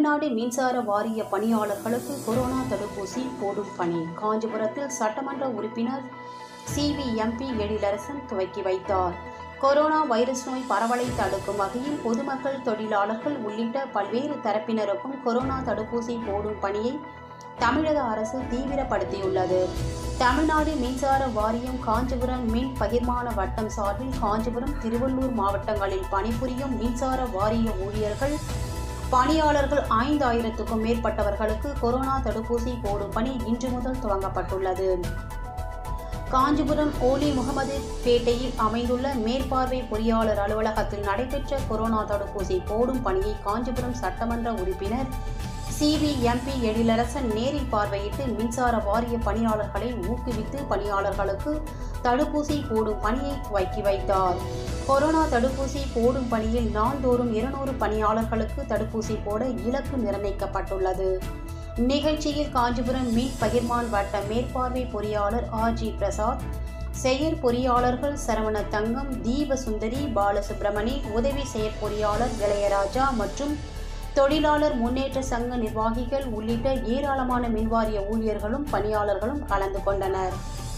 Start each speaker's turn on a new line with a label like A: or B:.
A: தமிழ்நாடு மின்சார வாரிய பணியாளர்களுக்கு கொரோனா தடுப்பூசி போடும் பணி காஞ்சிபுரத்தில் சட்டமன்ற உறுப்பினர் சிவிஎம்பி எழிலரசன் துவக்கி வைத்தார் கொரோனா வைரஸ் நோய் பரவலை தடுக்கும் வகையில் பொதுமக்கள் தொழிலாளர்கள் உள்ளிட்ட பல்வேறு தரப்பினருக்கும் கொரோனா தடுப்பூசி போடும் பணியை தமிழக அரசு தீவிரப்படுத்தியுள்ளது தமிழ்நாடு மின்சார வாரியம் காஞ்சிபுரம் மின் பகிர்மான வட்டம் சார்பில் காஞ்சிபுரம் திருவள்ளூர் மாவட்டங்களில் பணிபுரியும் மின்சார வாரிய ஊழியர்கள் பணியாளர்கள் ஐந்தாயிரத்துக்கும் மேற்பட்டவர்களுக்கு கொரோனா தடுப்பூசி போடும் பணி இன்று முதல் துவங்கப்பட்டுள்ளது காஞ்சிபுரம் ஓலி முகமது பேட்டையில் அமைந்துள்ள மேற்பார்வை பொறியாளர் அலுவலகத்தில் நடைபெற்ற கொரோனா தடுப்பூசி போடும் பணியை காஞ்சிபுரம் சட்டமன்ற உறுப்பினர் சிவிஎம்பி எழிலரசன் நேரில் பார்வையிட்டு மின்சார வாரிய பணியாளர்களை ஊக்குவித்து பணியாளர்களுக்கு தடுப்பூசி போடும் பணியை துவக்கி வைத்தார் கொரோனா தடுப்பூசி போடும் பணியில் நாள்தோறும் இருநூறு பணியாளர்களுக்கு தடுப்பூசி போட இலக்கு நிர்ணயிக்கப்பட்டுள்ளது நிகழ்ச்சியில் காஞ்சிபுரம் மீட் பகிர்மான் வட்ட மேற்பார்வை பொறியாளர் ஆர் ஜி பிரசாத் செயற் பொறியாளர்கள் சரவண தங்கம் தீபசுந்தரி பாலசுப்ரமணி உதவி செயற்பொறியாளர் இளையராஜா மற்றும் தொழிலாளர் முன்னேற்ற சங்க நிர்வாகிகள் உள்ளிட்ட ஏராளமான மின்வாரிய ஊழியர்களும் பணியாளர்களும் கலந்து கொண்டனர்